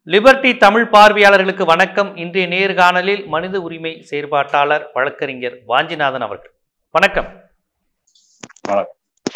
Liberty Tamil பார்வையாளர்களுக்கு வணக்கம் இன்றைய நேர்காணலில் மனித உரிமை செயற்பாட்டாளர் வழக்கறிஞர் வாஞ்சிநாதன் அவர்கள் வணக்கம் வணக்கம்.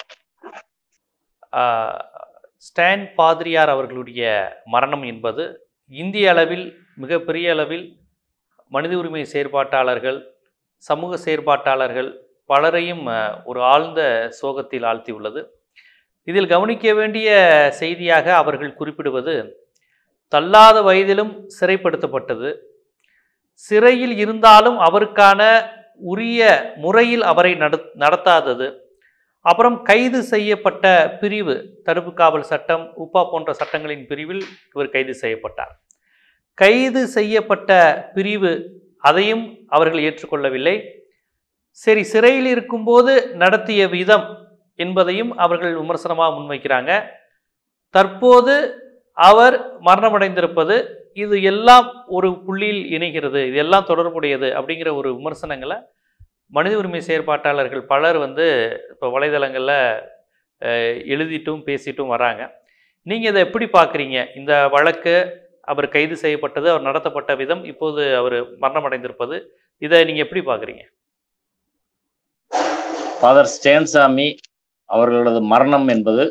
ஆஹ், ஸ்டான் பாதிரியார் அவர்களுடைய மரணம் என்பது இந்திய அளவில் மிகப்பெரிய அளவில் மனித உரிமை செயற்பாட்டாளர்கள் சமூக செயற்பாட்டாளர்கள் பலரையும் ஆஹ், ஒரு ஆழ்ந்த சோகத்தில் ஆழ்த்தியுள்ளது இதில் கவனிக்க வேண்டிய செய்தியாக அவர்கள் குறிப்பிடுவது தள்ளாத வயதிலும் சிறைப்படுத்தப்பட்டது சிறையில் இருந்தாலும் அவருக்கான உரிய முறையில் அவரை நட நடத்தாதது அப்புறம் கைது செய்யப்பட்ட பிரிவு தடுப்பு காவல் சட்டம் உப்பா போன்ற சட்டங்களின் பிரிவில் இவர் கைது செய்யப்பட்டார் கைது செய்யப்பட்ட பிரிவு அதையும் அவர்கள் ஏற்றுக்கொள்ளவில்லை சரி சிறையில் இருக்கும்போது நடத்திய விதம் என்பதையும் அவர்கள் விமர்சனமாக முன்வைக்கிறாங்க தற்போது அவர் மரணமடைந்திருப்பது இது எல்லாம் ஒரு புள்ளியில் இணைகிறது இது எல்லாம் தொடர்புடையது அப்படிங்கிற ஒரு விமர்சனங்களை மனித உரிமை செயற்பாட்டாளர்கள் பலர் வந்து இப்போ வலைதளங்களில் அஹ், எழுதிட்டும் பேசிட்டும் வராங்க நீங்கள் இதை எப்படி பார்க்குறீங்க இந்த வழக்கு அவர் கைது செய்யப்பட்டது அவர் நடத்தப்பட்ட விதம் இப்போது அவர் மரணமடைந்திருப்பது இதை நீங்கள் எப்படி பார்க்குறீங்க ஃபாதர் ஸ்டேன்சாமி அவர்களது மரணம் என்பது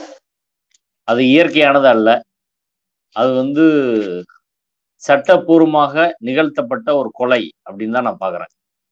அது இயற்கையானது அல்ல அது வந்து சட்டப்பூர்வமாக நிகழ்த்தப்பட்ட ஒரு கொலை அப்படின்னு தான் நான் பார்க்குறேன்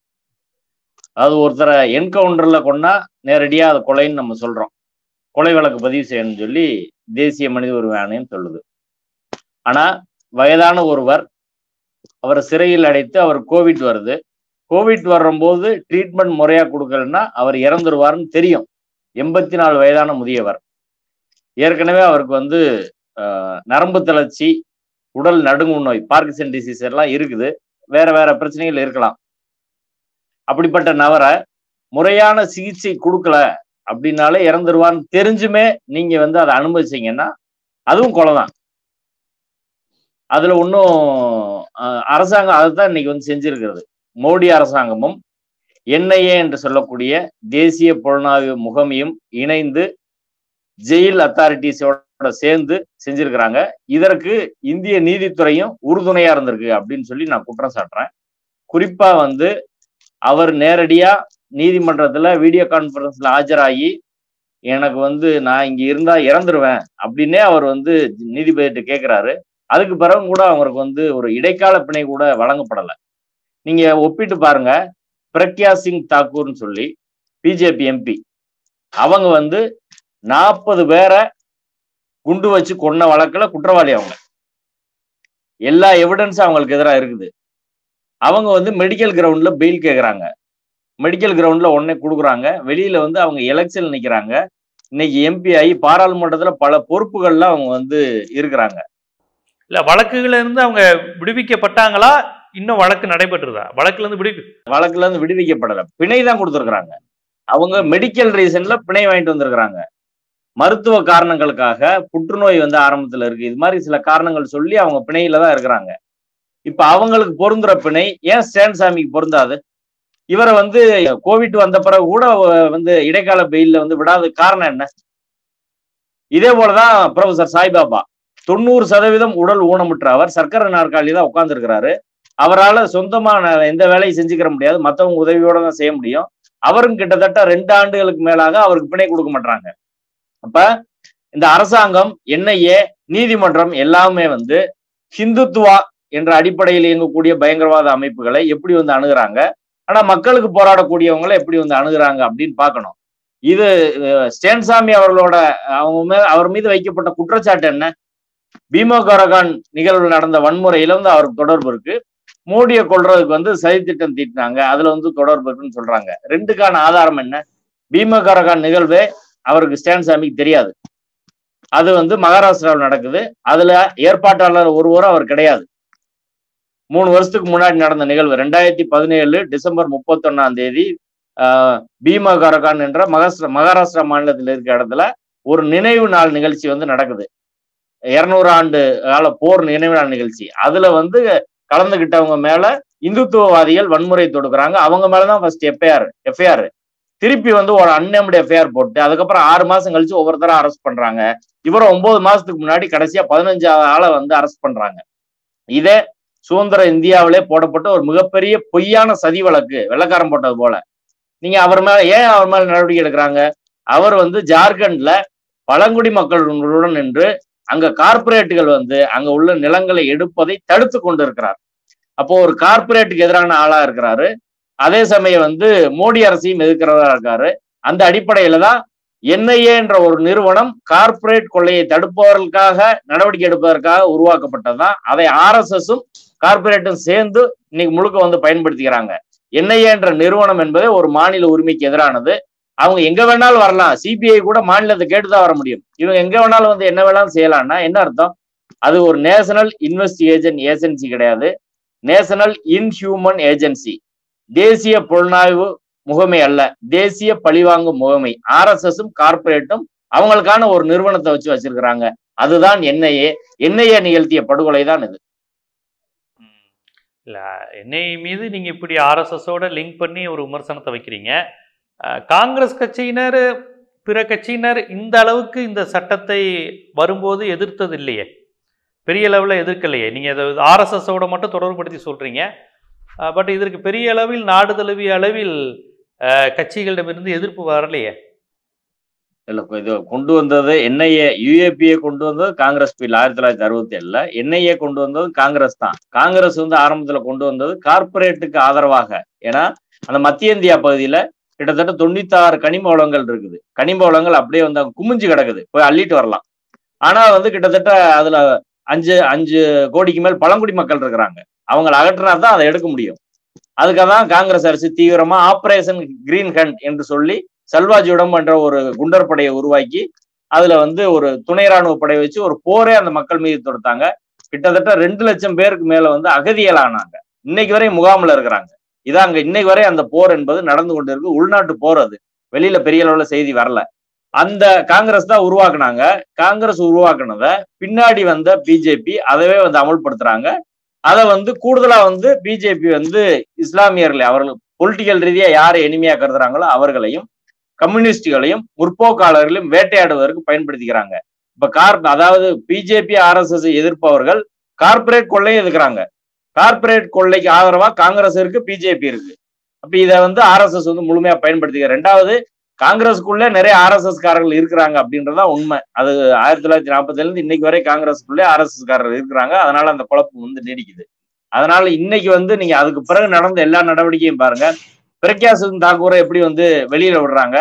அது ஒருத்தரை என்கவுண்டர்ல கொண்டா நேரடியாக அது கொலைன்னு நம்ம சொல்றோம் கொலை வழக்கு பதிவு செய்யணும்னு சொல்லி தேசிய மனித உரிமை ஆணையம் சொல்லுது ஆனா வயதான ஒருவர் அவரை சிறையில் அடைத்து அவர் கோவிட் வருது கோவிட் வரும்போது ட்ரீட்மெண்ட் முறையா கொடுக்கலன்னா அவர் இறந்துருவாருன்னு தெரியும் எண்பத்தி நாலு வயதான முதியவர் ஏற்கனவே அவருக்கு வந்து ஆஹ், நரம்பு தளர்ச்சி உடல் நடுங்கு நோய் பார்க்கிசன் டிசீஸ் எல்லாம் இருக்குது வேற வேற பிரச்சனைகள் இருக்கலாம் அப்படிப்பட்ட நபரை முறையான சிகிச்சை கொடுக்கல அப்படின்னாலே இறந்துருவான்னு தெரிஞ்சுமே நீங்க வந்து அதை அனுமதிச்சீங்கன்னா அதுவும் கொலை தான் அதுல ஒன்றும் அரசாங்கம் அதை தான் இன்னைக்கு வந்து செஞ்சிருக்கிறது மோடி அரசாங்கமும் என்ஐஏ என்று சொல்லக்கூடிய தேசிய புலனாய்வு முகமையும் இணைந்து ஜெயில் அத்தாரிட்டிஸோட சேர்ந்து செஞ்சிருக்கிறாங்க இதற்கு இந்திய நீதித்துறையும் உறுதுணையா இருந்திருக்கு அப்படின்னு சொல்லி நான் குற்றம் சாட்டுறேன் குறிப்பா வந்து அவர் நேரடியா நீதிமன்றத்துல வீடியோ கான்பரன்ஸ்ல ஆஜராகி எனக்கு வந்து நான் இங்க இருந்தா இறந்துருவேன் அப்படின்னே அவர் வந்து நீதிபதிட்டு கேட்கிறாரு அதுக்கு பிறகு கூட அவருக்கு வந்து ஒரு இடைக்கால பிணை கூட வழங்கப்படலை நீங்க ஒப்பிட்டு பாருங்க பிரக்யா சிங் தாக்கூர்னு சொல்லி பிஜேபி எம்பி அவங்க வந்து நாற்பது பேரை குண்டு வச்சு கொன்ன வழக்குல குற்றவாளி அவங்க எல்லா எவிடன்ஸும் அவங்களுக்கு எதிராக இருக்குது அவங்க வந்து மெடிக்கல் கிரவுண்ட்ல பெயில் கேட்குறாங்க மெடிக்கல் கிரவுண்ட்ல உடனே கொடுக்குறாங்க வெளியில வந்து அவங்க எலெக்ஷன் நிக்கிறாங்க இன்னைக்கு எம்பி ஆகி பாராளுமன்றத்துல பல பொறுப்புகள்ல அவங்க வந்து இருக்கிறாங்க இல்லை வழக்குகளில் இருந்து அவங்க விடுவிக்கப்பட்டாங்களா இன்னும் வழக்கு நடைபெற்றுதா வழக்குல இருந்து விடுவி வழக்குல இருந்து விடுவிக்கப்படல பிணை தான் கொடுத்துருக்குறாங்க அவங்க மெடிக்கல் ரீசன்ல பிணை வாங்கிட்டு வந்திருக்கிறாங்க மருத்துவ காரணங்களுக்காக புற்றுநோய் வந்து ஆரம்பத்துல இருக்கு இது மாதிரி சில காரணங்கள் சொல்லி அவங்க பிணையில தான் இருக்கிறாங்க இப்ப அவங்களுக்கு பொருந்துற பிணை ஏன் ஸ்டான்சாமிக்கு பொருந்தாது இவரை வந்து கோவிட் வந்த பிறகு கூட வந்து இடைக்கால பெயில்ல வந்து விடாத காரணம் என்ன இதே போலதான் ப்ரொஃபசர் சாய்பாபா தொண்ணூறு சதவீதம் உடல் ஊனமுற்ற அவர் சர்க்கரை நாற்காலி தான் உட்கார்ந்துருக்கிறாரு அவரால் சொந்தமா நான் எந்த வேலையும் செஞ்சுக்கிற முடியாது மற்றவங்க உதவியோட தான் செய்ய முடியும் அவரும் கிட்டத்தட்ட ரெண்டு ஆண்டுகளுக்கு மேலாக அவருக்கு பிணை கொடுக்க மாட்டாங்க அப்ப இந்த அரசாங்கம் என்ஐஏ நீதிமன்றம் எல்லாமே வந்து ஹிந்துத்துவா என்ற அடிப்படையில் இயங்கக்கூடிய பயங்கரவாத அமைப்புகளை எப்படி வந்து அணுகுறாங்க ஆனா மக்களுக்கு போராடக்கூடியவங்களை எப்படி வந்து அணுகுறாங்க அப்படின்னு பார்க்கணும் இது அஹ், ஸ்டேன்சாமி அவர்களோட அவங்க மே- அவர் மீது வைக்கப்பட்ட குற்றச்சாட்டு என்ன பீமா கரகான் நிகழ்வு நடந்த வன்முறையில வந்து அவருக்கு தொடர்பு இருக்கு மோடியை கொல்றதுக்கு வந்து சதித்திட்டம் தீட்டினாங்க அதுல வந்து தொடர்பு இருக்குன்னு சொல்றாங்க ரெண்டுக்கான ஆதாரம் என்ன பீமா கரகான் நிகழ்வே அவருக்கு ஸ்டான்சாமிக்கு தெரியாது அது வந்து மகாராஷ்டிராவில் நடக்குது அதுல ஏற்பாட்டாளர் ஒருவரும் அவர் கிடையாது மூணு வருஷத்துக்கு முன்னாடி நடந்த நிகழ்வு ரெண்டாயிரத்தி பதினேழு டிசம்பர் முப்பத்தொன்னாம் தேதி ஆஹ், பீமா கரகான் என்ற மகாராஷ்டிரா மகாராஷ்டிரா மாநிலத்தில் இருக்க இடத்துல ஒரு நினைவு நாள் நிகழ்ச்சி வந்து நடக்குது இருநூறு ஆண்டு கால போர் நினைவு நாள் நிகழ்ச்சி அதுல வந்து கலந்துகிட்டவங்க மேல இந்துத்துவவாதிகள் வன்முறை தொடுக்கிறாங்க அவங்க மேலதான் ஃபர்ஸ்ட் எஃப்ஐஆர் எஃப்ஐஆர் திருப்பி வந்து ஒரு அன்னமுடைய ஃபேர் போட்டு அதுக்கப்புறம் ஆறு மாசம் கழிச்சு ஒவ்வொருத்தரா அரெஸ்ட் பண்றாங்க இவரை ஒன்பது மாசத்துக்கு முன்னாடி கடைசியா பதினஞ்சாவது ஆளை வந்து அரெஸ்ட் பண்றாங்க இதே சுதந்திர இந்தியாவிலே போடப்பட்ட ஒரு மிகப்பெரிய பொய்யான சதி வழக்கு வெள்ளக்காரன் போட்டது போல நீங்க அவர் மேல ஏன் அவர் மேல நடவடிக்கை எடுக்கிறாங்க அவர் வந்து ஜார்க்கண்ட்ல பழங்குடி மக்களுடன் நின்று அங்க கார்ப்பரேட்டுகள் வந்து அங்க உள்ள நிலங்களை எடுப்பதை தடுத்து கொண்டு இருக்கிறார் அப்போ ஒரு கார்ப்பரேட்டுக்கு எதிரான ஆளா இருக்கிறாரு அதே சமயம் வந்து மோடி அரசையும் எதிர்க்கிறதா இருக்காரு அந்த அடிப்படையில தான் என்ஐஏ என்ற ஒரு நிறுவனம் கார்ப்பரேட் கொள்ளையை தடுப்பவர்களுக்காக நடவடிக்கை எடுப்பதற்காக உருவாக்கப்பட்டதுதான் அதை ஆர்எஸ்எஸும் கார்ப்பரேட்டும் சேர்ந்து இன்னைக்கு முழுக்க வந்து பயன்படுத்திக்கிறாங்க என்ஐஏ என்ற நிறுவனம் என்பது ஒரு மாநில உரிமைக்கு எதிரானது அவங்க எங்க வேணாலும் வரலாம் சிபிஐ கூட மாநிலத்தை கேட்டுதான் வர முடியும் இவங்க எங்க வேணாலும் வந்து என்ன வேணாலும் செய்யலாம்னா என்ன அர்த்தம் அது ஒரு நேஷனல் இன்வெஸ்டிகேஷன் ஏஜென்சி கிடையாது நேஷனல் இன்ஹியூமன் ஏஜென்சி தேசிய புலனாய்வு முகமை அல்ல தேசிய பழிவாங்கும் முகமை ஆர்எஸ்எஸும் கார்ப்பரேட்டும் அவங்களுக்கான ஒரு நிறுவனத்தை வச்சு வச்சிருக்கிறாங்க அதுதான் என்ஐஏ என்ஐஏ நிகழ்த்திய படுகொலை தான் இது ம். இல்ல என்ஐ மீது நீங்க இப்படி ஆர்எஸ்எஸோட லிங்க் பண்ணி ஒரு விமர்சனத்தை வைக்கிறீங்க அஹ், காங்கிரஸ் கட்சியினர் பிற கட்சியினர் இந்த அளவுக்கு இந்த சட்டத்தை வரும்போது எதிர்த்தது இல்லையே பெரிய அளவில் எதிர்க்கலையே நீங்கள் இதை ஆர்எஸ்எஸோட மட்டும் தொடர்புபடுத்தி சொல்கிறீங்க பட் இதற்கு பெரிய அளவில் நாடு தழுவிய அளவில் அஹ், கட்சிகளிடமிருந்து எதிர்ப்பு வரலையே இல்ல இப்ப இது கொண்டு வந்தது என்ஐஏ யுஏபிஏ கொண்டு வந்தது காங்கிரஸ் பில் ஆயிரத்தி தொள்ளாயிரத்தி அறுபத்தி ஏழுல என்ஐஏ கொண்டு வந்தது காங்கிரஸ் தான் காங்கிரஸ் வந்து ஆரம்பத்துல கொண்டு வந்தது கார்ப்பரேட்டுக்கு ஆதரவாக ஏன்னா அந்த மத்திய இந்தியா பகுதியில கிட்டத்தட்ட தொண்ணூத்தாறு கனிம வளங்கள் இருக்குது கனிம வளங்கள் அப்படியே வந்து அங்க குமிஞ்சு கிடக்குது போய் அள்ளிட்டு வரலாம் ஆனா வந்து கிட்டத்தட்ட அதுல அஞ்சு அஞ்சு கோடிக்கு மேல் பழங்குடி மக்கள் இருக்கிறாங்க அவங்களை அகற்றினா தான் அதை எடுக்க முடியும் அதுக்காக தான் காங்கிரஸ் அரசு தீவிரமா ஆபரேஷன் கிரீன் ஹண்ட் என்று சொல்லி சல்வாஜியுடம் என்ற ஒரு குண்டர் படையை உருவாக்கி அதுல வந்து ஒரு துணை ராணுவ படையை வச்சு ஒரு போரே அந்த மக்கள் மீது தொடுத்தாங்க கிட்டத்தட்ட ரெண்டு லட்சம் பேருக்கு மேல வந்து அகதியலானாங்க இன்னைக்கு வரை முகாமில் இருக்கிறாங்க இதான் அங்க இன்னைக்கு வரை அந்த போர் என்பது நடந்து கொண்டு இருக்கு உள்நாட்டு போர் அது வெளியில பெரிய அளவுல செய்தி வரல அந்த காங்கிரஸ் தான் உருவாக்குனாங்க காங்கிரஸ் உருவாக்குனத பின்னாடி வந்த பிஜேபி அதவே வந்து அமல்படுத்துறாங்க அதை வந்து கூடுதலா வந்து பிஜேபி வந்து இஸ்லாமியர்களை அவர்கள் பொலிட்டிக்கல் ரீதியா யாரை எளிமையா கருதுறாங்களோ அவர்களையும் கம்யூனிஸ்டுகளையும் முற்போக்காளர்களையும் வேட்டையாடுவதற்கு பயன்படுத்திக்கிறாங்க இப்ப கார் அதாவது பிஜேபி ஆர்எஸ்எஸ் எதிர்ப்பவர்கள் கார்ப்பரேட் கொள்ளையை எதிர்க்கிறாங்க கார்ப்பரேட் கொள்ளைக்கு ஆதரவா காங்கிரஸ் இருக்கு பிஜேபி இருக்கு அப்ப இதை வந்து ஆர்எஸ்எஸ் வந்து முழுமையா பயன்படுத்திக்க ரெண்டாவது காங்கிரஸுக்குள்ளே நிறைய ஆர்எஸ்எஸ் காரர்கள் இருக்கிறாங்க அப்படின்றதான் உண்மை அது ஆயிரத்தி தொள்ளாயிரத்தி நாற்பதுல இருந்து இன்னைக்கு வரை காங்கிரஸுக்குள்ளே ஆர்எஸ்எஸ் காரர்கள் இருக்கிறாங்க அதனால அந்த குழப்பம் வந்து நீடிக்குது அதனால இன்னைக்கு வந்து நீங்க அதுக்கு பிறகு நடந்த எல்லா நடவடிக்கையும் பாருங்க பிரக்யா சிங் தாக்கூரை எப்படி வந்து வெளியில விடுறாங்க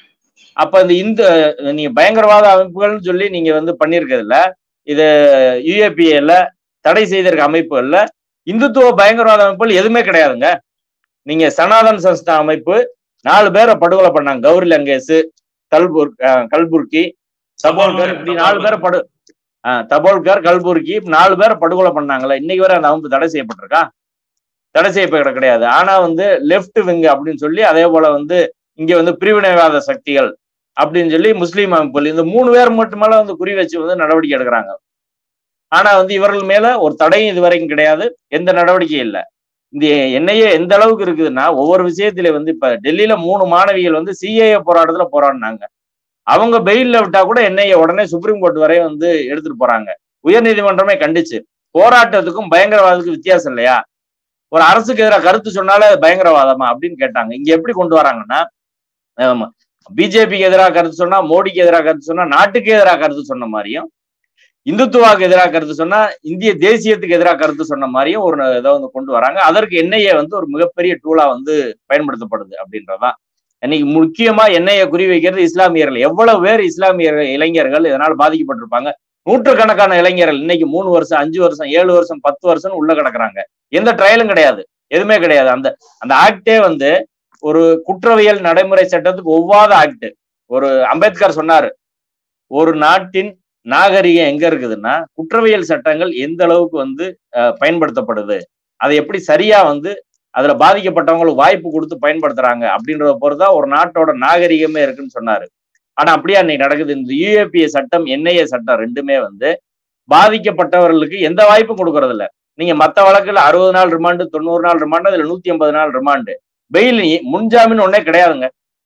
அப்ப இந்த இந்த நீங்க பயங்கரவாத அமைப்புகள்னு சொல்லி நீங்க வந்து பண்ணிருக்கிறதுல இது யுஏபிஏல தடை செய்திருக்க அமைப்புகள்ல இந்துத்துவ பயங்கரவாத அமைப்புகள் எதுவுமே கிடையாதுங்க நீங்க சனாதன் சன்ஸ்தா அமைப்பு நாலு பேரை படுகொலை பண்ணாங்க கௌரி லங்கேஷ் கல்புர் அஹ் கல்புர்கி தபோல்கர் இப்படி நாலு பேரை படு ஆஹ் தபோல்கர் கல்புர்கி இப்படி நாலு பேரை படுகொலை பண்ணாங்களே இன்னைக்கு வரை அந்த அமைப்பு தடை செய்யப்பட்டிருக்கா தடை செய்யப்பட கிடையாது ஆனா வந்து லெஃப்ட் விங் அப்படின்னு சொல்லி அதே போல வந்து இங்க வந்து பிரிவினைவாத சக்திகள் அப்படின்னு சொல்லி முஸ்லீம் அமைப்புகள் இந்த மூணு பேர் மட்டும் மேல வந்து குறி வச்சு வந்து நடவடிக்கை எடுக்கிறாங்க ஆனா வந்து இவர்கள் மேல ஒரு தடையும் இதுவரைக்கும் கிடையாது எந்த நடவடிக்கையும் இல்லை இந்த என்ஐஏ எந்த அளவுக்கு இருக்குதுன்னா ஒவ்வொரு விஷயத்துல வந்து இப்ப டெல்லியில மூணு மாணவிகள் வந்து சிஏஏ போராட்டத்துல போராடினாங்க அவங்க பெயில்ல விட்டா கூட என்ஐஏ உடனே சுப்ரீம் கோர்ட் வரை வந்து எடுத்துட்டு போறாங்க உயர்நீதிமன்றமே கண்டிச்சு போராட்டத்துக்கும் பயங்கரவாதத்துக்கும் வித்தியாசம் இல்லையா ஒரு அரசுக்கு எதிராக கருத்து சொன்னாலே அது பயங்கரவாதமா அப்படின்னு கேட்டாங்க இங்க எப்படி கொண்டு வராங்கன்னா பிஜேபிக்கு எதிராக கருத்து சொன்னா மோடிக்கு எதிராக கருத்து சொன்னா நாட்டுக்கு எதிராக கருத்து சொன்ன மாதிரியும் இந்துத்துவாக்கு எதிராக கருத்து சொன்னா இந்திய தேசியத்துக்கு எதிராக கருத்து சொன்ன மாதிரியும் ஒரு இதை வந்து கொண்டு வராங்க அதற்கு என்ஐஏ வந்து ஒரு மிகப்பெரிய டூலா வந்து பயன்படுத்தப்படுது அப்படின்றதான் இன்னைக்கு முக்கியமா என்ஐஏ குறி வைக்கிறது இஸ்லாமியர்கள் எவ்வளவு பேர் இஸ்லாமியர்கள் இளைஞர்கள் இதனால் பாதிக்கப்பட்டிருப்பாங்க நூற்றுக்கணக்கான இளைஞர்கள் இன்னைக்கு மூணு வருஷம் அஞ்சு வருஷம் ஏழு வருஷம் பத்து வருஷம் உள்ள கிடக்குறாங்க எந்த ட்ரையலும் கிடையாது எதுவுமே கிடையாது அந்த அந்த ஆக்டே வந்து ஒரு குற்றவியல் நடைமுறை சட்டத்துக்கு ஒவ்வாத ஆக்ட் ஒரு அம்பேத்கர் சொன்னாரு ஒரு நாட்டின் நாகரிகம் எங்க இருக்குதுன்னா குற்றவியல் சட்டங்கள் எந்த அளவுக்கு வந்து பயன்படுத்தப்படுது அதை எப்படி சரியா வந்து அதுல பாதிக்கப்பட்டவங்களுக்கு வாய்ப்பு கொடுத்து பயன்படுத்துறாங்க அப்படின்றத பொறுத்தா ஒரு நாட்டோட நாகரிகமே இருக்குன்னு சொன்னாரு ஆனா அப்படியே அன்னைக்கு நடக்குது இந்த யூஏபிஏ சட்டம் என்ஐஏ சட்டம் ரெண்டுமே வந்து பாதிக்கப்பட்டவர்களுக்கு எந்த வாய்ப்பும் கொடுக்கறது இல்ல நீங்க மத்த வழக்குல அறுபது நாள் ரிமாண்டு தொண்ணூறு நாள் ரிமாண்டு அதுல நூத்தி ஐம்பது நாள் ரிமாண்டு பெயில் முன்ஜாமீன் ஒன்னே கிடையாதுங்க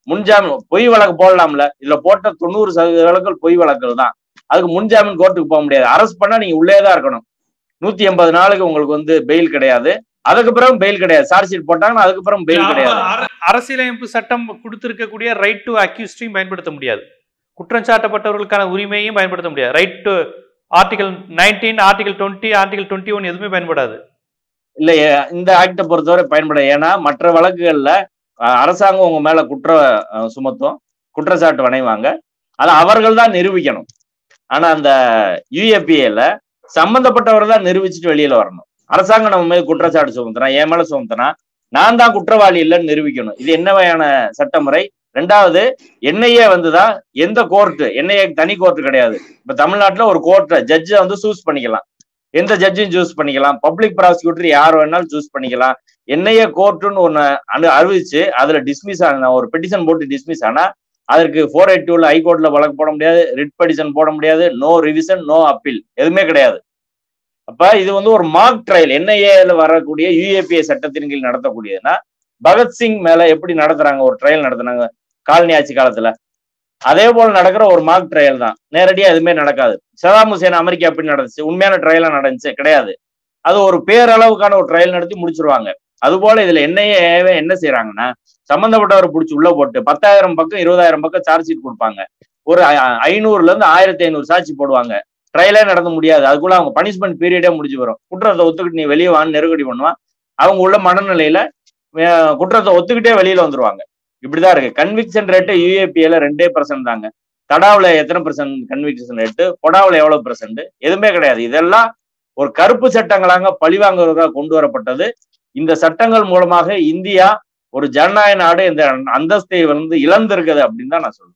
முன்ஜாமீன் பொய் வழக்கு போடலாம்ல இதுல போட்ட தொண்ணூறு சதவீத வழக்குகள் பொய் வழக்குகள் தான் அதுக்கு முன்ஜாமீன் கோர்ட்டுக்கு போக முடியாது அரெஸ்ட் பண்ணா நீங்க உள்ளே தான் இருக்கணும் நூத்தி எண்பது நாளுக்கு உங்களுக்கு வந்து பெயில் கிடையாது அதுக்கு பிறகு பெயில் கிடையாது சார்ஜ் ஷீட் போட்டாங்கன்னா அதுக்கு பிறகு பெயில் கிடையாது அப்ப அர- அரசியலமைப்பு சட்டம் கொடுத்திருக்கக்கூடிய ரைட் டு அக்யூஸ்டையும் பயன்படுத்த முடியாது குற்றம் சாட்டப்பட்டவர்களுக்கான உரிமையும் பயன்படுத்த முடியாது right to article nineteen article twenty article twenty one எதுவுமே பயன்படாது இல்ல ஏ- இந்த ஆக்டை பொறுத்தவரை பயன்பட ஏன்னா மற்ற வழக்குகள்ல அஹ், அரசாங்கம் உங்க மேல குற்ற அஹ், சுமத்தும் குற்றச்சாட்டு வணைவாங்க அதை அவர்கள் தான் நிரூபிக்கணும் ஆனா அந்த யூஏபிஏல சம்பந்தப்பட்டவர் தான் நிரூபிச்சுட்டு வெளியில வரணும் அரசாங்கம் நம்ம மேல குற்றச்சாட்டு சுமத்துனா என் மேல சுமத்துனா நான் தான் குற்றவாளி இல்லைன்னு நிரூபிக்கணும் இது என்ன வகையான சட்டமுறை ரெண்டாவது என்ஐஏ வந்துதான் எந்த கோர்ட்டு என்ஐஏ தனி கோர்ட் கிடையாது இப்ப தமிழ்நாட்டுல ஒரு கோர்ட்டை ஜட்ஜை வந்து சூஸ் பண்ணிக்கலாம் எந்த ஜட்ஜையும் சூஸ் பண்ணிக்கலாம் பப்ளிக் ப்ராசிக்யூட்டர் யார் வேணாலும் சூஸ் பண்ணிக்கலாம் என்னைய கோர்ட்டுன்னு ஒன்று அனு அறிவிச்சு அதுல டிஸ்மிஸ் ஆன ஒரு பெட்டிஷன் போட்டு டிஸ்மிஸ் ஆனா அதற்கு ஃபோர் எயிட் டூல ஹைகோர்ட்ல வழக்கு போட முடியாது ரிட் பெட்டிஷன் போட முடியாது நோ ரிவிஷன் நோ அப்பீல் எதுவுமே கிடையாது அப்ப இது வந்து ஒரு மார்க் ட்ரையல் என்ஐஏல வரக்கூடிய யூஏபிஏ சட்டத்தின் கீழ் நடத்தக்கூடியதுன்னா பகத்சிங் மேல எப்படி நடத்துறாங்க ஒரு ட்ரையல் நடத்துனாங்க காலனி ஆட்சி காலத்துல அதே போல நடக்கிற ஒரு மார்க் ட்ரையல் தான் நேரடியா எதுவுமே நடக்காது சதாம் ஹுசேன் அமெரிக்கா எப்படி நடந்துச்சு உண்மையான ட்ரையலா நடந்துச்சு கிடையாது அது ஒரு பேரளவுக்கான ஒரு ட்ரையல் நடத்தி முடிச்சிருவாங்க அதுபோல இதுல என்னையே என்ன செய்யறாங்கன்னா சம்பந்தப்பட்டவரை பிடிச்சி உள்ள போட்டு பத்தாயிரம் பக்கம் இருபதாயிரம் பக்கம் சார்ஜ் ஷீட் கொடுப்பாங்க ஒரு ஐ- ஐநூறுல இருந்து ஆயிரத்தி ஐநூறு சாட்சி போடுவாங்க ட்ரையலே நடத்த முடியாது அதுக்குள்ள அவங்க பனிஷ்மெண்ட் பீரியடே முடிஞ்சு வரும் குற்றத்தை ஒத்துக்கிட்டு நீ வெளியே வான்னு நெருக்கடி பண்ணுவான் அவங்க உள்ள மனநிலையில அஹ், குற்றத்தை ஒத்துக்கிட்டே வெளியில வந்துருவாங்க இப்படிதான் இருக்கு கன்விக்ஷன் ரேட்டு யூஏபிஏல ரெண்டே பர்சன்ட் தாங்க தடாவுல எத்தனை பர்சன்ட் கன்விக்ஷன் ரேட்டு கொடாவுல எவ்வளவு பர்சன்ட் எதுவுமே கிடையாது இதெல்லாம் ஒரு கருப்பு சட்டங்களாக பழிவாங்குவதற்காக கொண்டு வரப்பட்டது இந்த சட்டங்கள் மூலமாக இந்தியா ஒரு ஜனநாயக நாடு இந்த அந்தஸ்தை வந்து இழந்திருக்குது அப்படின்னு தான் நான் சொல்றேன்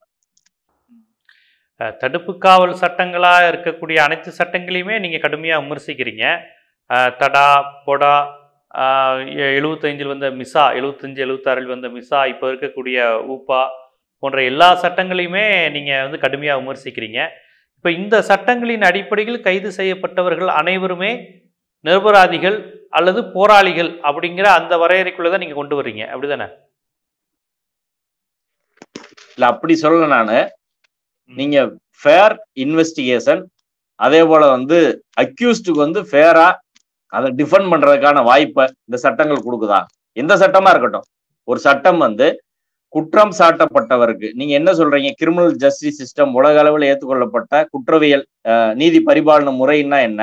அஹ், தடுப்பு காவல் சட்டங்களா இருக்கக்கூடிய அனைத்து சட்டங்களையுமே நீங்க கடுமையா விமர்சிக்கிறீங்க அஹ், தடா பொடா அஹ், எ- எழுபத்தைந்தில் வந்த மிசா எழுபத்தஞ்சு எழுபத்தாறில் வந்த மிசா இப்போ இருக்கக்கூடிய ஊப்பா போன்ற எல்லா சட்டங்களையுமே நீங்க வந்து கடுமையா விமர்சிக்கிறீங்க இப்போ இந்த சட்டங்களின் அடிப்படையில் கைது செய்யப்பட்டவர்கள் அனைவருமே நிரபராதிகள் அல்லது போராளிகள் அப்படிங்கிற அந்த வரையறைக்குள்ள தான் நீங்க கொண்டு வர்றீங்க அப்படிதானே இல்ல அப்படி சொல்லல நானு நீங்க ஃபேர் இன்வெஸ்டிகேஷன் அதே போல வந்து அக்யூஸ்டுக்கு வந்து ஃபேரா அதை டிஃபெண்ட் பண்றதுக்கான வாய்ப்பை இந்த சட்டங்கள் கொடுக்குதா எந்த சட்டமா இருக்கட்டும் ஒரு சட்டம் வந்து குற்றம் சாட்டப்பட்டவருக்கு நீங்க என்ன சொல்றீங்க கிரிமினல் ஜஸ்டிஸ் சிஸ்டம் உலக அளவில் ஏற்றுக்கொள்ளப்பட்ட குற்றவியல் அஹ், நீதி பரிபாலன முறைன்னா என்ன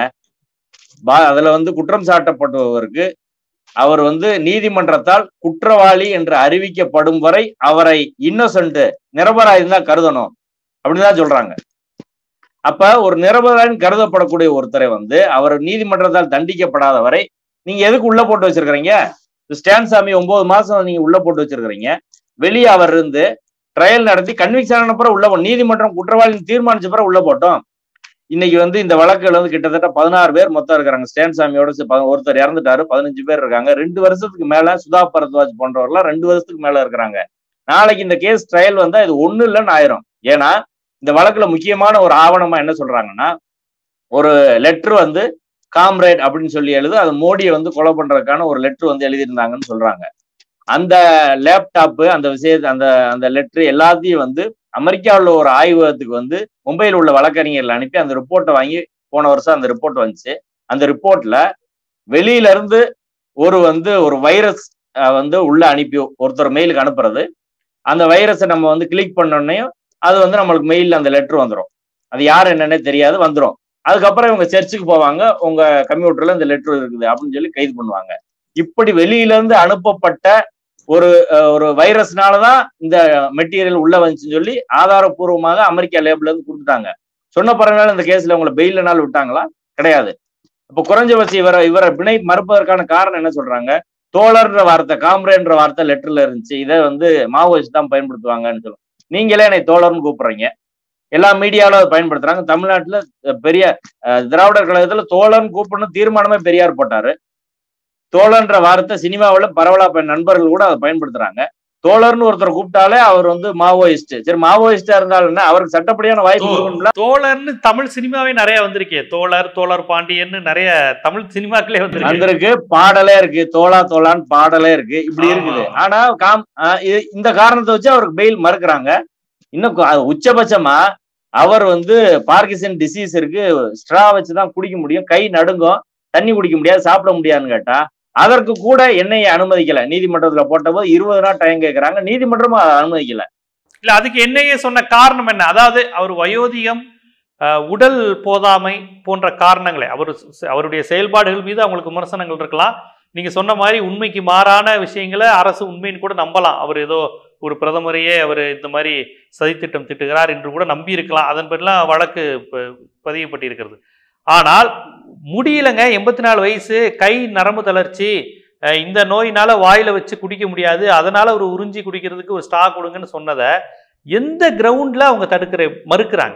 பா- அதுல வந்து குற்றம் சாட்டப்பட்டவருக்கு அவர் வந்து நீதிமன்றத்தால் குற்றவாளி என்று அறிவிக்கப்படும் வரை அவரை இன்னோசன்ட் நிரபராதி தான் கருதணும் அப்படிதான் சொல்றாங்க அப்ப ஒரு நிரபராதின்னு கருதப்படக்கூடிய ஒருத்தரை வந்து அவர் நீதிமன்றத்தால் தண்டிக்கப்படாத வரை நீங்க எதுக்கு உள்ள போட்டு வச்சிருக்கிறீங்க ஸ்டான் சாமி ஒன்பது மாசம் நீங்க உள்ள போட்டு வச்சிருக்கிறீங்க வெளியே அவர் இருந்து ட்ரையல் நடத்தி கன்விக்ஷன் ஆன பிறகு உள்ள போ- நீதிமன்றம் குற்றவாளின்னு தீர்மானிச்ச பிறகு உள்ள போட்டோம் இன்னைக்கு வந்து இந்த வழக்குல வந்து கிட்டத்தட்ட பதினாறு பேர் மொத்தம் இருக்கிறாங்க ஸ்டான் சாமியோட சே- ப- ஒருத்தர் இறந்துட்டாரு பதினஞ்சு பேர் இருக்காங்க ரெண்டு வருஷத்துக்கு மேல சுதா பரத்வாஜ் போன்றவர்லாம் ரெண்டு வருஷத்துக்கு மேல இருக்கிறாங்க நாளைக்கு இந்த கேஸ் ட்ரையல் வந்தா இது ஒண்ணு இல்லைன்னு ஆயிரும் ஏன்னா இந்த வழக்குல முக்கியமான ஒரு ஆவணமா என்ன சொல்றாங்கன்னா ஒரு லெட்டர் வந்து காம்ரேட் அப்படின்னு சொல்லி எழுது அது மோடியை வந்து கொலை பண்றதுக்கான ஒரு லெட்டர் வந்து எழுதியிருந்தாங்கன்னு சொல்றாங்க அந்த லேப்டாப்பு அந்த விஷயத்தை அந்த அந்த லெட்டர் எல்லாத்தையும் வந்து அமெரிக்காவில் ஒரு ஆய்வகத்துக்கு வந்து மும்பையில் உள்ள வழக்கறிஞர்கள் அனுப்பி அந்த ரிப்போர்ட்டை வாங்கி போன வருஷம் அந்த ரிப்போர்ட் வந்துச்சு அந்த ரிப்போர்ட்ல வெளியில இருந்து ஒரு வந்து ஒரு வைரஸ் வந்து உள்ள அனுப்பி ஒருத்தர் மெயிலுக்கு அனுப்புறது அந்த வைரஸை நம்ம வந்து கிளிக் பண்ணோடனையும் அது வந்து நம்மளுக்கு மெயிலில் அந்த லெட்டர் வந்துடும் அது யார் என்னன்னே தெரியாது வந்துடும் அதுக்கப்புறம் இவங்க சர்ச்சுக்கு போவாங்க உங்க கம்ப்யூட்டர்ல இந்த லெட்டர் இருக்குது அப்படின்னு சொல்லி கைது பண்ணுவாங்க இப்படி வெளியில இருந்து அனுப்பப்பட்ட ஒரு அஹ், ஒரு வைரஸ்னாலதான் இந்த மெட்டீரியல் உள்ள வந்துச்சுன்னு சொல்லி ஆதாரப்பூர்வமாக அமெரிக்கா லேபிள்ல இருந்து கொடுத்துட்டாங்க சொன்ன பிறகுனால இந்த கேஸ்ல உங்களை பெயில்னால விட்டாங்களா கிடையாது இப்ப குறைஞ்சபட்சம் இவரை இவரை பிணை மறுப்பதற்கான காரணம் என்ன சொல்றாங்க தோழர்ன்ற வார்த்தை காம்ரேன்ற வார்த்தை லெட்டர்ல இருந்துச்சு இதை வந்து மாவோயிஸ்ட் தான் பயன்படுத்துவாங்கன்னு சொல்லுவோம் நீங்களே என்னை தோழர்னு கூப்பிடுறீங்க எல்லா மீடியாவிலும் அதை பயன்படுத்துறாங்க தமிழ்நாட்டுல அஹ், பெரிய அஹ், திராவிடர் கழகத்துல தோழர்னு கூப்பிடணும் தீர்மானமே பெரியார் போட்டாரு தோழன்ற வார்த்தை சினிமாவில் பரவலா பயன் நண்பர்கள் கூட அதை பயன்படுத்துறாங்க தோழர்னு ஒருத்தர் கூப்பிட்டாலே அவர் வந்து மாவோயிஸ்ட் சரி மாவோயிஸ்டா இருந்தாலும் என்ன அவருக்கு சட்டப்படியான வாய்ப்பு தோ- கொடுக்கணும்ல தோழர்னு தமிழ் சினிமாவே நிறைய வந்திருக்கே தோழர் தோழர் பாண்டியன்னு நிறைய தமிழ் சினிமாக்களே வந்திருக்கு வந்திருக்கு பாடலே இருக்கு தோளா தோளான்னு பாடலே இருக்கு இப்படி ஆமா. இருக்குது ஆனா காம் ஆ, இது- இந்த காரணத்தை வச்சு அவருக்கு பெயில் மறுக்கிறாங்க இன்னும் கு- அது உச்சபட்சமா அவர் வந்து பார்க்கிசன் டிசீஸ் இருக்கு ஸ்ட்ரா வச்சு தான் குடிக்க முடியும் கை நடுங்கும் தண்ணி குடிக்க முடியாது சாப்பிட முடியாதுன்னு கேட்டா அதற்கு கூட என்னைய அனுமதிக்கல நீதிமன்றத்துல போட்டபோது இருபது நாள் டைம் கேட்கறாங்க நீதிமன்றமும் அதை அனுமதிக்கல இல்ல அதுக்கு என்னையே சொன்ன காரணம் என்ன அதாவது அவர் வயோதிகம் அஹ், உடல் போதாமை போன்ற காரணங்களை அவர் ச- அவருடைய செயல்பாடுகள் மீது அவங்களுக்கு விமர்சனங்கள் இருக்கலாம் நீங்க சொன்ன மாதிரி உண்மைக்கு மாறான விஷயங்களை அரசு உண்மைன்னு கூட நம்பலாம் அவர் ஏதோ ஒரு பிரதமரையே அவர் இந்த மாதிரி சதித்திட்டம் திட்டுகிறார் என்று கூட நம்பி இருக்கலாம் அதன் பேர்லாம் வழக்கு ப- பதியப்பட்டிருக்கிறது ஆனால் முடியலங்க எண்பத்தி நாலு வயசு கை நரம்பு தளர்ச்சி அஹ், இந்த நோயினால வாயில வச்சு குடிக்க முடியாது அதனால ஒரு உறிஞ்சி குடிக்கிறதுக்கு ஒரு ஸ்டாக் கொடுங்கன்னு சொன்னதை எந்த கிரவுண்ட்ல அவங்க தடுக்கிற மறுக்கிறாங்க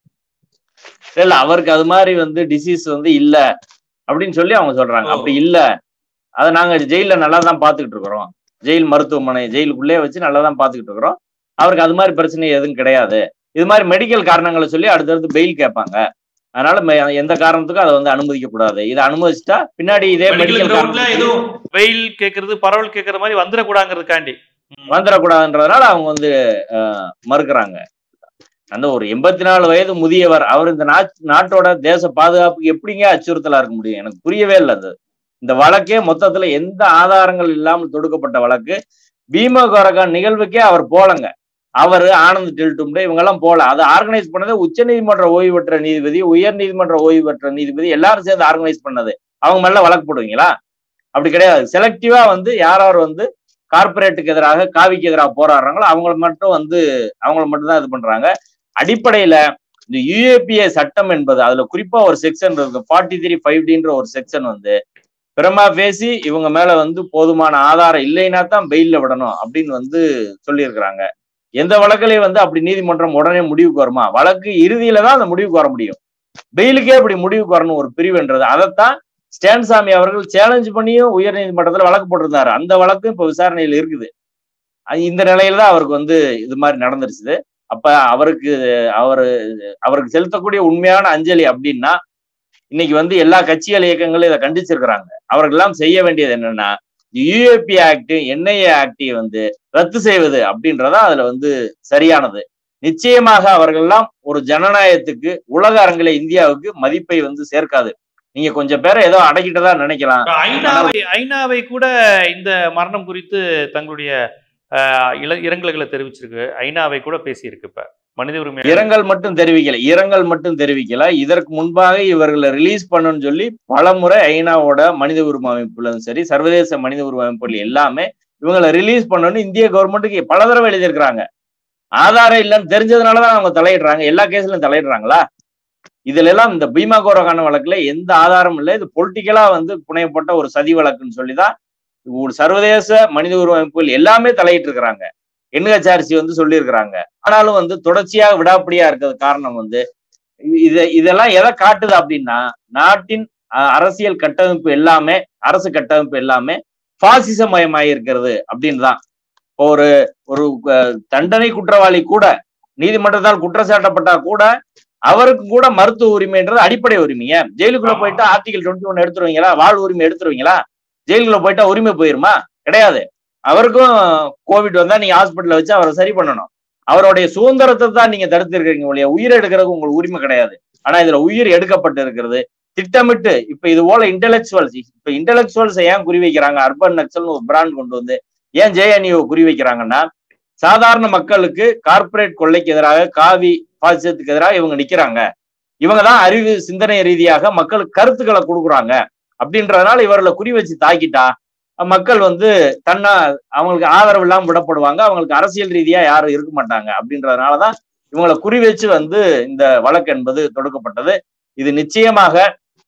இல்ல அவருக்கு அது மாதிரி வந்து டிசீஸ் வந்து இல்ல அப்படின்னு சொல்லி அவங்க சொல்றாங்க ஓ. அப்படி இல்ல அதை நாங்க ஜெயில நல்லா தான் பாத்துக்கிட்டு இருக்கிறோம் ஜெயில் மருத்துவமனை ஜெயிலுக்குள்ளே வச்சு நல்லா தான் பாத்துக்கிட்டு இருக்கிறோம் அவருக்கு அது மாதிரி பிரச்சனை எதுவும் கிடையாது இது மாதிரி மெடிக்கல் காரணங்களை சொல்லி அடுத்தடுத்து பெயில் கேட்பாங்க அதனால மெ- எந்த காரணத்துக்கும் அதை வந்து அனுமதிக்க கூடாது இதை அனுமதிச்சுட்டா பின்னாடி இதே மெடிக்கல் காரணம் வெயில் கேட்கறது பரவல் கேட்கற மாதிரி வந்துடக்கூடாங்கிறதுக்காண்டி ம். வந்துடக்கூடாதுன்றதுனால அவங்க வந்து அஹ், மறுக்கிறாங்க அந்த ஒரு எண்பத்தி நாலு வயது முதியவர் அவர் இந்த நாட்- நாட்டோட தேச பாதுகாப்புக்கு எப்படிங்க அச்சுறுத்தலா இருக்க முடியும் எனக்கு புரியவே இல்லை அது இந்த வழக்கே மொத்தத்துல எந்த ஆதாரங்கள் இல்லாமல் தொடுக்கப்பட்ட வழக்கு பீமா கோரகான் நிகழ்வுக்கே அவர் போலங்க அவர் ஆனந்த் டில்டும்டே இவங்க எல்லாம் போல அதை ஆர்கனைஸ் பண்ணது உச்ச நீதிமன்ற ஓய்வு பெற்ற நீதிபதி உயர் நீதிமன்ற ஓய்வு பெற்ற நீதிபதி எல்லாரும் சேர்ந்து ஆர்கனைஸ் பண்ணது அவங்க மேல வழக்கு போடுவீங்களா அப்படி கிடையாது செலக்டிவா வந்து யார் யார் வந்து கார்ப்பரேட்டுக்கு எதிராக காவிக்கு எதிராக போராடுறாங்களோ அவங்கள மட்டும் வந்து அவங்கள மட்டும் தான் இது பண்றாங்க அடிப்படையில இந்த யுஏபிஏ சட்டம் என்பது அதுல குறிப்பா ஒரு செக்ஷன் இருக்கு ஃபார்ட்டி த்ரீ ஃபைவ் டின்ற ஒரு செக்ஷன் வந்து பிரமா பேசி இவங்க மேல வந்து போதுமான ஆதாரம் இல்லைன்னா தான் பெயில்ல விடணும் அப்படின்னு வந்து சொல்லியிருக்கிறாங்க எந்த வழக்கிலையும் வந்து அப்படி நீதிமன்றம் உடனே முடிவுக்கு வருமா வழக்கு இறுதியில தான் அந்த முடிவுக்கு வர முடியும் பெயிலுக்கே அப்படி முடிவுக்கு வரணும் ஒரு பிரிவுன்றது அதைத்தான் ஸ்டான்சாமி அவர்கள் சேலஞ்ச் பண்ணியும் உயர் நீதிமன்றத்துல வழக்கு போட்டிருந்தாரு அந்த வழக்கும் இப்ப விசாரணையில் இருக்குது அது இந்த நிலையில தான் அவருக்கு வந்து இது மாதிரி நடந்துருச்சு அப்ப அவருக்கு அவரு அவருக்கு செலுத்தக்கூடிய உண்மையான அஞ்சலி அப்படின்னா இன்னைக்கு வந்து எல்லா கட்சிகள் இயக்கங்களும் இதை கண்டிச்சிருக்கிறாங்க அவர்கள் எல்லாம் செய்ய வேண்டியது என்னன்னா யுஏபி ஆக்ட் என்ஐஏ ஆக்டை வந்து ரத்து செய்வது அப்படின்றதா அதுல வந்து சரியானது நிச்சயமாக அவர்கள்லாம் ஒரு ஜனநாயகத்துக்கு உலக அரங்கில இந்தியாவுக்கு மதிப்பை வந்து சேர்க்காது நீங்க கொஞ்சம் பேரை ஏதோ அடக்கிட்டதா நினைக்கலாம் இப்ப ஐநாவை ஐநாவை கூட இந்த மரணம் குறித்து தங்களுடைய அஹ், இல- இரங்கல்களை தெரிவிச்சிருக்கு ஐநாவை கூட பேசியிருக்கு இப்ப மனித உரிமை இரங்கல் மட்டும் தெரிவிக்கல இரங்கல் மட்டும் தெரிவிக்கல இதற்கு முன்பாக இவர்களை ரிலீஸ் பண்ணணும்னு சொல்லி பலமுறை ஐநாவோட மனித உரிமை அமைப்புகளும் சரி சர்வதேச மனித உரிமை அமைப்புகள் எல்லாமே இவங்களை ரிலீஸ் பண்ணணும்னு இந்திய கவர்மெண்ட்டுக்கு பல தடவை எழுதியிருக்கிறாங்க ஆதாரம் இல்லைன்னு தெரிஞ்சதுனாலதான் அவங்க தலையிடுறாங்க எல்லா கேஸ்லயும் தலையிடுறாங்களா இதுல எல்லாம் இந்த பீமா கோரகான வழக்குல எந்த ஆதாரமும் இல்லை இது பொலிட்டிக்கலா வந்து புனையப்பட்ட ஒரு சதி வழக்குன்னு சொல்லிதான் ஒரு சர்வதேச மனித உரிமை அமைப்புகள் எல்லாமே தலையிட்டு இருக்கிறாங்க என்ஹெச்ஆர்சி வந்து சொல்லியிருக்கிறாங்க ஆனாலும் வந்து தொடர்ச்சியாக விடாப்பிடியா இருக்கிறது காரணம் வந்து இது இதெல்லாம் எதை காட்டுது அப்படின்னா நாட்டின் அஹ், அரசியல் கட்டமைப்பு எல்லாமே அரசு கட்டமைப்பு எல்லாமே பாசிசமயமாகி இருக்கிறது அப்படின்னு தான் இப்போ ஒரு ஒரு அஹ், தண்டனை குற்றவாளி கூட நீதிமன்றத்தால் குற்றச்சாட்டப்பட்டா கூட அவருக்கு கூட மருத்துவ உரிமைன்றது அடிப்படை உரிமைய ஜெயிலுக்குள்ள ஆமா. போயிட்டா ஆர்டிகல் டுவெண்ட்டி ஒன் எடுத்துருவீங்களா வாழ் உரிமை எடுத்துருவீங்களா ஜெயிலுக்குள்ள போயிட்டா உரிமை போயிருமா கிடையாது அவருக்கும் கோவிட் வந்தா நீங்க ஹாஸ்பிட்டல்ல வச்சு அவரை சரி பண்ணணும் அவருடைய சுதந்திரத்தை தான் நீங்க தடுத்து இருக்கிறீங்க ஒழிய உயிர் எடுக்கிறது உங்களுக்கு உரிமை கிடையாது ஆனா இதுல உயிர் எடுக்கப்பட்டு இருக்கிறது திட்டமிட்டு இப்ப இது போல இன்டெலெக்சுவல்ஸ் இப்ப இன்டெலெக்சுவல்ஸ் ஏன் குறி வைக்கிறாங்க அர்பன் நக்சல்னு ஒரு பிராண்ட் கொண்டு வந்து ஏன் ஜேஎன்யூ குறி வைக்கிறாங்கன்னா சாதாரண மக்களுக்கு கார்ப்பரேட் கொள்ளைக்கு எதிராக காவி பாசிசத்துக்கு எதிராக இவங்க நிக்கிறாங்க இவங்க தான் அறிவு சிந்தனை ரீதியாக மக்களுக்கு கருத்துக்களை கொடுக்குறாங்க அப்படின்றதுனால இவர்களை குறி வச்சு தாக்கிட்டா மக்கள் வந்து தன்னா அவங்களுக்கு ஆதரவு இல்லாம விடப்படுவாங்க அவங்களுக்கு அரசியல் ரீதியா யாரும் இருக்க மாட்டாங்க அப்படின்றதுனாலதான் இவங்களை குறி வச்சு வந்து இந்த வழக்கு என்பது தொடுக்கப்பட்டது இது நிச்சயமாக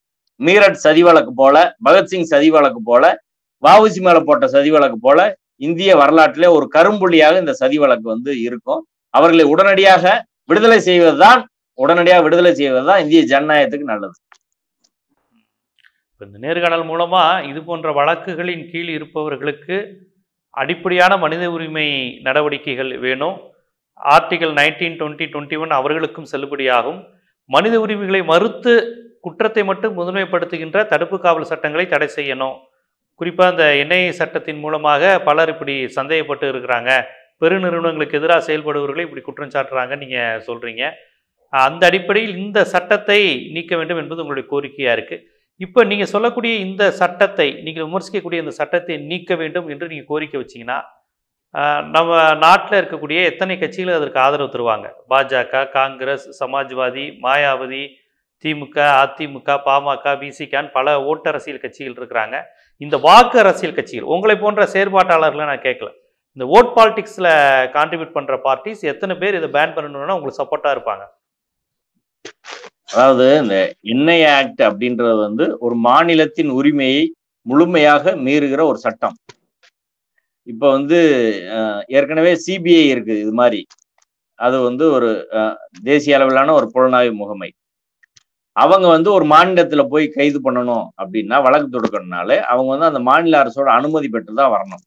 மீரட் சதி வழக்கு போல பகத்சிங் சதி வழக்கு போல வஉசி மேல போட்ட சதி வழக்கு போல இந்திய வரலாற்றிலே ஒரு கரும்புள்ளியாக இந்த சதி வழக்கு வந்து இருக்கும் அவர்களை உடனடியாக விடுதலை செய்வதுதான் உடனடியாக விடுதலை செய்வதுதான் இந்திய ஜனநாயகத்துக்கு நல்லது இப்ப இந்த நேர்காணல் மூலமா இது போன்ற வழக்குகளின் கீழ் இருப்பவர்களுக்கு அடிப்படையான மனித உரிமை நடவடிக்கைகள் வேணும் article nineteen twenty twenty one அவர்களுக்கும் செல்லுபடியாகும் மனித உரிமைகளை மறுத்து குற்றத்தை மட்டும் முதன்மைப்படுத்துகின்ற தடுப்பு காவல் சட்டங்களை தடை செய்யணும் குறிப்பாக இந்த என்ஐஏ சட்டத்தின் மூலமாக பலர் இப்படி சந்தேகப்பட்டு இருக்கிறாங்க பெருநிறுவனங்களுக்கு எதிராக செயல்படுபவர்களை இப்படி குற்றம் சாட்டுறாங்க நீங்கள் சொல்கிறீங்க அந்த அடிப்படையில் இந்த சட்டத்தை நீக்க வேண்டும் என்பது உங்களுடைய கோரிக்கையாக இருக்குது இப்போ நீங்கள் சொல்லக்கூடிய இந்த சட்டத்தை நீங்கள் விமர்சிக்கக்கூடிய இந்த சட்டத்தை நீக்க வேண்டும் என்று நீங்கள் கோரிக்கை வச்சீங்கன்னா ஆஹ், நம்ம நாட்டில் இருக்கக்கூடிய எத்தனை கட்சிகள் அதற்கு ஆதரவு தருவாங்க பாஜக காங்கிரஸ் சமாஜ்வாதி மாயாவதி திமுக அதிமுக பாமக பிசிகான்னு பல ஓட்டு அரசியல் கட்சிகள் இருக்கிறாங்க இந்த வாக்கு அரசியல் கட்சிகள் உங்களை போன்ற செயற்பாட்டாளர்களை நான் கேட்கல இந்த ஓட் பாலிடிக்ஸில் கான்ட்ரிபியூட் பண்ணுற பார்ட்டிஸ் எத்தனை பேர் இதை பேன் பண்ணணும்னா உங்களுக்கு சப்போர்ட்டாக இருப்பாங்க அதாவது இந்த என்ஐ ஆக்ட் அப்படின்றது வந்து ஒரு மாநிலத்தின் உரிமையை முழுமையாக மீறுகிற ஒரு சட்டம் இப்ப வந்து அஹ், ஏற்கனவே சிபிஐ இருக்கு இது மாதிரி அது வந்து ஒரு அஹ், தேசிய அளவிலான ஒரு புலனாய்வு முகமை அவங்க வந்து ஒரு மாநிலத்துல போய் கைது பண்ணணும் அப்படின்னா வழக்கு தொடுக்கணும்னாலே அவங்க வந்து அந்த மாநில அரசோட அனுமதி பெற்று தான் வரணும்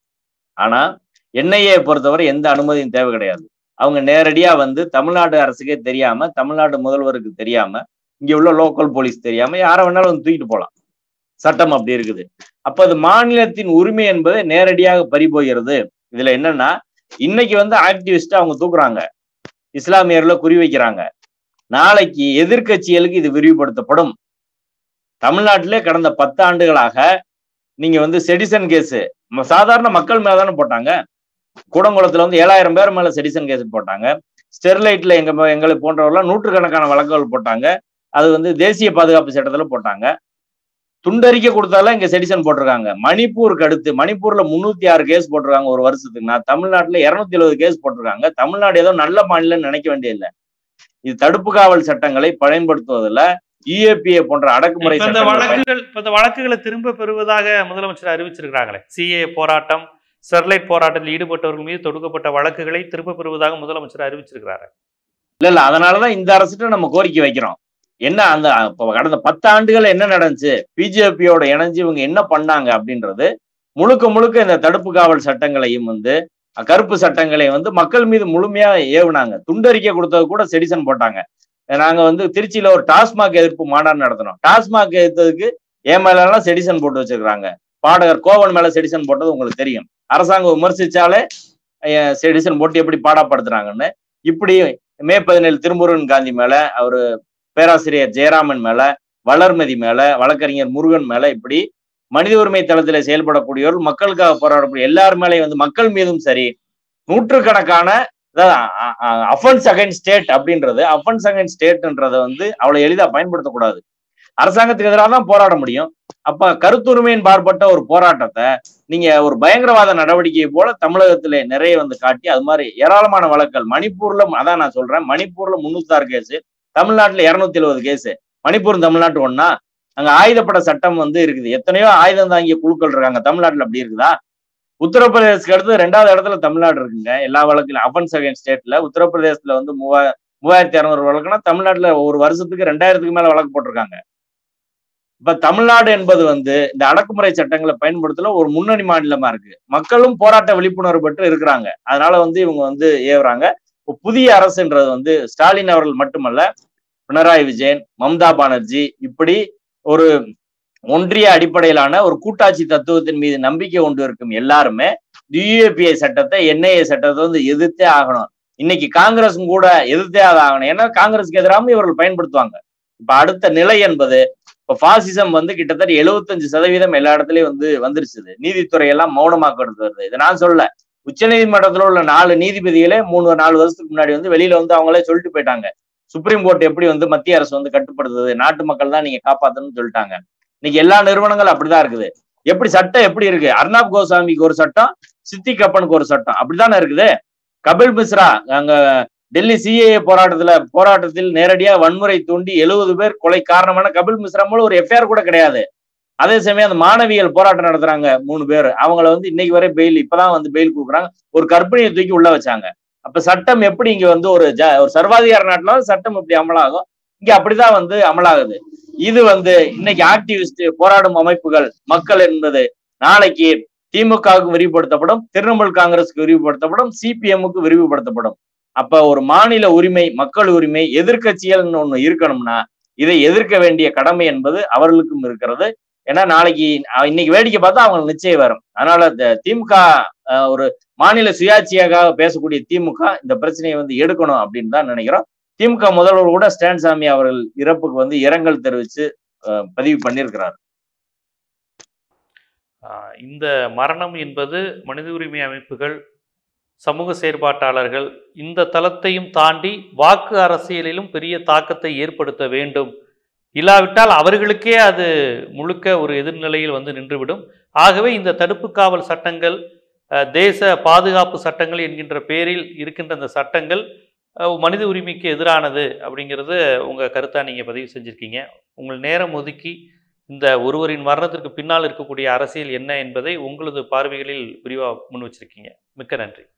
ஆனா என்ஐஏ பொறுத்தவரை எந்த அனுமதியும் தேவை கிடையாது அவங்க நேரடியா வந்து தமிழ்நாடு அரசுக்கே தெரியாம தமிழ்நாடு முதல்வருக்கு தெரியாம இங்க உள்ள லோக்கல் போலீஸ் தெரியாம யாரை வேணாலும் வந்து தூக்கிட்டு போலாம் சட்டம் அப்படி இருக்குது அப்ப அது மாநிலத்தின் உரிமை என்பது நேரடியாக பறிபோகிறது இதுல என்னன்னா இன்னைக்கு வந்து ஆக்டிவிஸ்ட் அவங்க தூக்குறாங்க இஸ்லாமியர்ல குறி வைக்கிறாங்க நாளைக்கு எதிர்க்கட்சிகளுக்கு இது விரிவுபடுத்தப்படும் தமிழ்நாட்டிலே கடந்த பத்து ஆண்டுகளாக நீங்க வந்து செடிசன் கேஸ் சாதாரண மக்கள் மேல தானே போட்டாங்க கூடங்குளத்துல வந்து ஏழாயிரம் பேர் மேல செடிசன் கேஸ் போட்டாங்க ஸ்டெர்லைட்ல எங்க ம- எங்களை போன்றவர்கள்லாம் நூற்றுக்கணக்கான வழக்குகள் போட்டாங்க அது வந்து தேசிய பாதுகாப்பு சட்டத்துல போட்டாங்க துண்டறிக்கை கொடுத்தாலும் இங்க செடிசன் போட்டிருக்காங்க மணிப்பூருக்கு அடுத்து மணிப்பூர்ல முன்னூத்தி ஆறு கேஸ் போட்டிருக்காங்க ஒரு வருஷத்துக்கு நான் தமிழ்நாட்டுல இருநூத்தி எழுபது கேஸ் போட்டிருக்காங்க தமிழ்நாடு ஏதோ நல்ல மாநிலம்னு நினைக்க வேண்டியதில்லை இது தடுப்பு காவல் சட்டங்களை பயன்படுத்துவதில் யுஏபிஏ போன்ற அடக்குமுறை இப்ப இந்த சட்டங்களை பயன்- வழக்குகள் இப்ப இந்த வழக்குகளை திரும்ப பெறுவதாக முதலமைச்சர் அறிவிச்சிருக்கிறாங்களே சிஏ போராட்டம் ஸ்டெர்லைட் போராட்டத்தில் ஈடுபட்டவர்கள் மீது தொடுக்கப்பட்ட வழக்குகளை திரும்ப பெறுவதாக முதலமைச்சர் அறிவிச்சிருக்கிறாரு இல்ல இல்ல அதனாலதான் இந்த அரசுட்டு நம்ம கோரிக்கை வைக்கிறோம் என்ன அந்த இப்ப கடந்த பத்து ஆண்டுகள் என்ன நடந்துச்சு பிஜேபியோட இணைஞ்சு இவங்க என்ன பண்ணாங்க அப்படின்றது முழுக்க முழுக்க இந்த தடுப்பு காவல் சட்டங்களையும் வந்து அஹ், கருப்பு சட்டங்களை வந்து மக்கள் மீது முழுமையா ஏவுனாங்க துண்டறிக்கை கொடுத்தது கூட செடிசன் போட்டாங்க நாங்க வந்து திருச்சியில ஒரு டாஸ்மாக் எதிர்ப்பு மாநாடு நடத்தினோம் டாஸ்மாக் எதிர்த்ததுக்கு என் மேல எல்லாம் செடிசன் போட்டு வச்சிருக்காங்க பாடகர் கோவன் மேல செடிசன் போட்டது உங்களுக்கு தெரியும் அரசாங்கம் விமர்சிச்சாலே அஹ், செடிசன் போட்டு எப்படி பாடாப்படுத்துறாங்கன்னு இப்படி மே பதினேழு திருமுருகன் காந்தி மேல அவரு பேராசிரியர் ஜெயராமன் மேல வளர்மதி மேல வழக்கறிஞர் முருகன் மேல இப்படி மனித உரிமை தளத்துல செயல்படக்கூடியவர்கள் மக்களுக்காக போராடக்கூடிய எல்லார் மேலேயும் வந்து மக்கள் மீதும் சரி நூற்றுக்கணக்கான அஃபன்ஸ் அகைன் ஸ்டேட் அப்படின்றது அஃபன்ஸ் அகைன் ஸ்டேட்ன்றதை வந்து அவ்வளவு எளிதா பயன்படுத்தக்கூடாது அரசாங்கத்துக்கு எதிராக தான் போராட முடியும் அப்ப கருத்துரிமையின் பார்ப்பட்ட ஒரு போராட்டத்தை நீங்க ஒரு பயங்கரவாத நடவடிக்கையை போல தமிழகத்திலே நிறைய வந்து காட்டி அது மாதிரி ஏராளமான வழக்குகள் மணிப்பூர்ல அதான் நான் சொல்றேன் மணிப்பூர்ல முன்னூத்தாறு கேஸ் தமிழ்நாட்டுல இருநூத்தி எழுபது கேஸ் மணிப்பூர் தமிழ்நாட்டு ஒன்னா அங்க ஆயுதப்பட சட்டம் வந்து இருக்குது எத்தனையோ ஆயுதம் தாங்கிய குழுக்கள் இருக்காங்க தமிழ்நாட்டுல அப்படி இருக்குதா உத்தரப்பிரதேசத்துக்கு அடுத்து ரெண்டாவது இடத்துல தமிழ்நாடு இருக்குங்க எல்லா வழக்கிலும் அஃபன்ஸ் அகைன் ஸ்டேட்ல உத்தரப்பிரதேசத்துல வந்து மூவா மூவாயிரத்தி இரநூறு வழக்குனா தமிழ்நாட்டுல ஒரு வருஷத்துக்கு ரெண்டாயிரத்துக்கு மேல வழக்கு போட்டிருக்காங்க இப்ப தமிழ்நாடு என்பது வந்து இந்த அடக்குமுறை சட்டங்களை பயன்படுத்தல ஒரு முன்னணி மாநிலமா இருக்கு மக்களும் போராட்ட விழிப்புணர்வு பெற்று இருக்கிறாங்க அதனால வந்து இவங்க வந்து ஏவுறாங்க இப்போ புதிய அரசுன்றது வந்து ஸ்டாலின் அவர்கள் மட்டுமல்ல பினராயி விஜயன் மம்தா பானர்ஜி இப்படி ஒரு ஒன்றிய அடிப்படையிலான ஒரு கூட்டாட்சி தத்துவத்தின் மீது நம்பிக்கை கொண்டு இருக்கும் எல்லாருமே யுஏபிஐ சட்டத்தை என்ஐஏ சட்டத்தை வந்து எதிர்த்தே ஆகணும் இன்னைக்கு காங்கிரஸும் கூட எதிர்த்தே அதை ஆகணும் ஏன்னா காங்கிரஸுக்கு எதிராகவும் இவர்கள் பயன்படுத்துவாங்க இப்ப அடுத்த நிலை என்பது இப்ப பாசிசம் வந்து கிட்டத்தட்ட எழுபத்தஞ்சு சதவீதம் எல்லா இடத்துலயும் வந்து வந்துருச்சுது நீதித்துறை எல்லாம் மௌனமாக்கிறது வருது இதை நான் சொல்ல உச்சநீதிமன்றத்துல உள்ள நாலு நீதிபதிகளே மூணு நாலு வருஷத்துக்கு முன்னாடி வந்து வெளியில வந்து அவங்களே சொல்லிட்டு போயிட்டாங்க சுப்ரீம் கோர்ட் எப்படி வந்து மத்திய அரசு வந்து கட்டுப்படுத்துது நாட்டு மக்கள் தான் நீங்க காப்பாத்தணும்னு சொல்லிட்டாங்க இன்னைக்கு எல்லா நிறுவனங்களும் அப்படிதான் இருக்குது எப்படி சட்டம் எப்படி இருக்கு அர்னாப் கோசாமிக்கு ஒரு சட்டம் சித்தி கப்பனுக்கு ஒரு சட்டம் அப்படித்தானே இருக்குது கபில் மிஸ்ரா அங்க டெல்லி சிஏஏ போராட்டத்துல போராட்டத்தில் நேரடியா வன்முறை தூண்டி எழுபது பேர் கொலை காரணமான கபில் மிஸ்ரா மூலம் ஒரு எஃப்ஐஆர் கூட கிடையாது அதே சமயம் அந்த மாணவியல் போராட்டம் நடத்துறாங்க மூணு பேர் அவங்கள வந்து இன்னைக்கு வரை பெயில் இப்பதான் வந்து பெயில் கொடுக்குறாங்க ஒரு கர்ப்பிணியை தூக்கி உள்ள வச்சாங்க அப்ப சட்டம் எப்படி இங்க வந்து ஒரு ஜ ஒரு சர்வாதிகார நாட்டுல சட்டம் எப்படி அமலாகும் இங்க அப்படிதான் வந்து அமலாகுது இது வந்து இன்னைக்கு ஆக்டிவிஸ்ட் போராடும் அமைப்புகள் மக்கள் என்பது நாளைக்கு திமுகவுக்கு விரிவுபடுத்தப்படும் திரிணாமுல் காங்கிரஸுக்கு விரிவுபடுத்தப்படும் சிபிஎம்முக்கு விரிவுபடுத்தப்படும் அப்ப ஒரு மாநில உரிமை மக்கள் உரிமை எதிர்க்கட்சிகள்னு ஒண்ணு இருக்கணும்னா இதை எதிர்க்க வேண்டிய கடமை என்பது அவர்களுக்கும் இருக்கிறது ஏன்னா நாளைக்கு அஹ், இன்னைக்கு வேடிக்கை பார்த்தா அவங்களுக்கு நிச்சயம் வரும் அதனால இந்த திமுக அஹ், ஒரு மாநில சுயாட்சியாக பேசக்கூடிய திமுக இந்த பிரச்சனையை வந்து எடுக்கணும் அப்படின்னு தான் நினைக்கிறோம் திமுக முதல்வர் கூட ஸ்டான்சாமி அவர்கள் இறப்புக்கு வந்து இரங்கல் தெரிவிச்சு அஹ், பதிவு பண்ணியிருக்கிறார் ஆஹ் இந்த மரணம் என்பது மனித உரிமை அமைப்புகள் சமூக செயற்பாட்டாளர்கள் இந்த தளத்தையும் தாண்டி வாக்கு அரசியலிலும் பெரிய தாக்கத்தை ஏற்படுத்த வேண்டும் இல்லாவிட்டால் அவர்களுக்கே அது முழுக்க ஒரு எதிர்நிலையில் வந்து நின்றுவிடும் ஆகவே இந்த தடுப்பு காவல் சட்டங்கள் அஹ், தேச பாதுகாப்பு சட்டங்கள் என்கின்ற பேரில் இருக்கின்ற அந்த சட்டங்கள் அஹ், மனித உரிமைக்கு எதிரானது அப்படிங்கிறது உங்கள் கருத்தாக நீங்கள் பதிவு செஞ்சுருக்கீங்க உங்கள் நேரம் ஒதுக்கி இந்த ஒருவரின் மரணத்திற்கு பின்னால் இருக்கக்கூடிய அரசியல் என்ன என்பதை உங்களது பார்வைகளில் விரிவாக முன் வச்சிருக்கீங்க மிக்க நன்றி